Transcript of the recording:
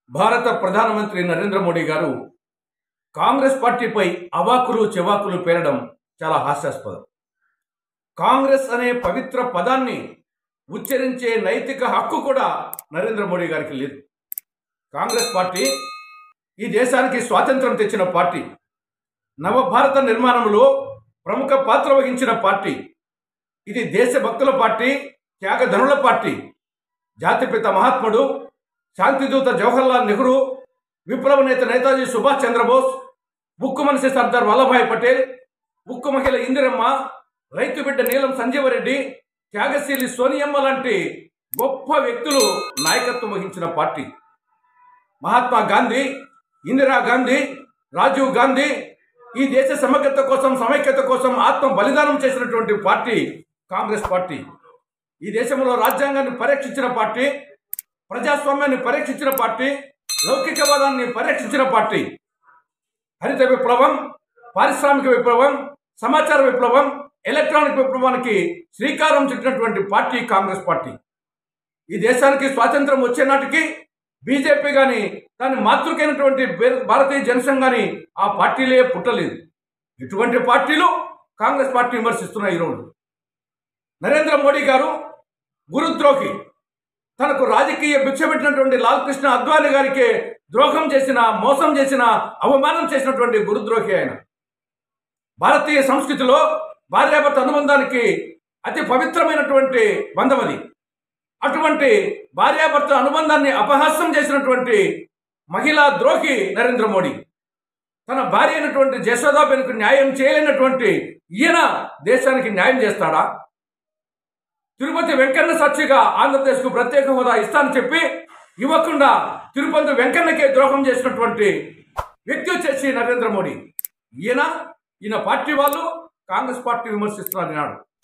భారత ప్రధానమంత్రి నరేంద్ర మోడీ గారు కాంగ్రెస్ పార్టీపై అవాకులు చెవాకులు పేరడం చాలా హాస్యాస్పదం కాంగ్రెస్ అనే పవిత్ర పదాన్ని ఉచ్చరించే నైతిక హక్కు కూడా నరేంద్ర మోడీ గారికి లేదు కాంగ్రెస్ పార్టీ ఈ దేశానికి స్వాతంత్రం తెచ్చిన పార్టీ నవభారత నిర్మాణంలో ప్రముఖ పాత్ర వహించిన పార్టీ ఇది దేశభక్తుల పార్టీ త్యాగధనుల పార్టీ జాతిపిత మహాత్ముడు శాంతిదూత జవహర్లాల్ నెహ్రూ విప్లవ నేత నేతాజీ సుభాష్ చంద్రబోస్ ఉక్కు మనిషి సర్దార్ వల్లభాయ్ పటేల్ ఉక్కు మహిళ ఇందిరమ్మ రైతు బిడ్డ నీలం సంజీవరెడ్డి త్యాగశీలి సోనియమ్మ లాంటి గొప్ప వ్యక్తులు నాయకత్వం వహించిన పార్టీ మహాత్మా గాంధీ ఇందిరా గాంధీ రాజీవ్ గాంధీ ఈ దేశ సమగ్రత కోసం సమైక్యత కోసం ఆత్మ బలిదానం చేసినటువంటి పార్టీ కాంగ్రెస్ పార్టీ ఈ దేశంలో రాజ్యాంగాన్ని పరీక్షించిన పార్టీ ప్రజాస్వామ్యాన్ని పరీక్షించిన పార్టీ లౌకికవాదాన్ని పరీక్షించిన పార్టీ హరిత విప్లవం పారిశ్రామిక విప్లవం సమాచార విప్లవం ఎలక్ట్రానిక్ విప్లవానికి శ్రీకారం చుట్టినటువంటి పార్టీ కాంగ్రెస్ పార్టీ ఈ దేశానికి స్వాతంత్రం వచ్చే నాటికి బీజేపీ కానీ దాని మాతృకైనటువంటి బే- భారతీయ జనసంఘ్ కానీ ఆ పార్టీలే పుట్టలేదు ఇటువంటి పార్టీలు కాంగ్రెస్ పార్టీ విమర్శిస్తున్నాయి ఈరోజు నరేంద్ర మోడీ గారు గురుద్రోహి తనకు రాజకీయ భిక్ష పెట్టినటువంటి లాల్ కృష్ణ అద్వానీ గారికి ద్రోహం చేసిన మోసం చేసిన అవమానం చేసినటువంటి గురుద్రోహి ఆయన భారతీయ సంస్కృతిలో భార్యాభర్త అనుబంధానికి అతి పవిత్రమైనటువంటి బంధం అది అటువంటి భార్యాభర్త అనుబంధాన్ని అపహాస్యం చేసినటువంటి మహిళా ద్రోహి నరేంద్ర మోడీ తన భార్య అయినటువంటి జశోదాబెన్కు న్యాయం చేయలేనటువంటి ఈయన దేశానికి న్యాయం చేస్తాడా తిరుపతి వెంకన్న సాక్షిగా ఆంధ్రప్రదేశ్కు ప్రత్యేక హోదా ఇస్తానని చెప్పి ఇవ్వకుండా తిరుపతి వెంకన్నకే ద్రోహం చేసినటువంటి వ్యక్తి వచ్చేసి నరేంద్ర మోడీ ఈయన ఈయన పార్టీ వాళ్ళు కాంగ్రెస్ పార్టీ విమర్శిస్తున్నారు ఈనాడు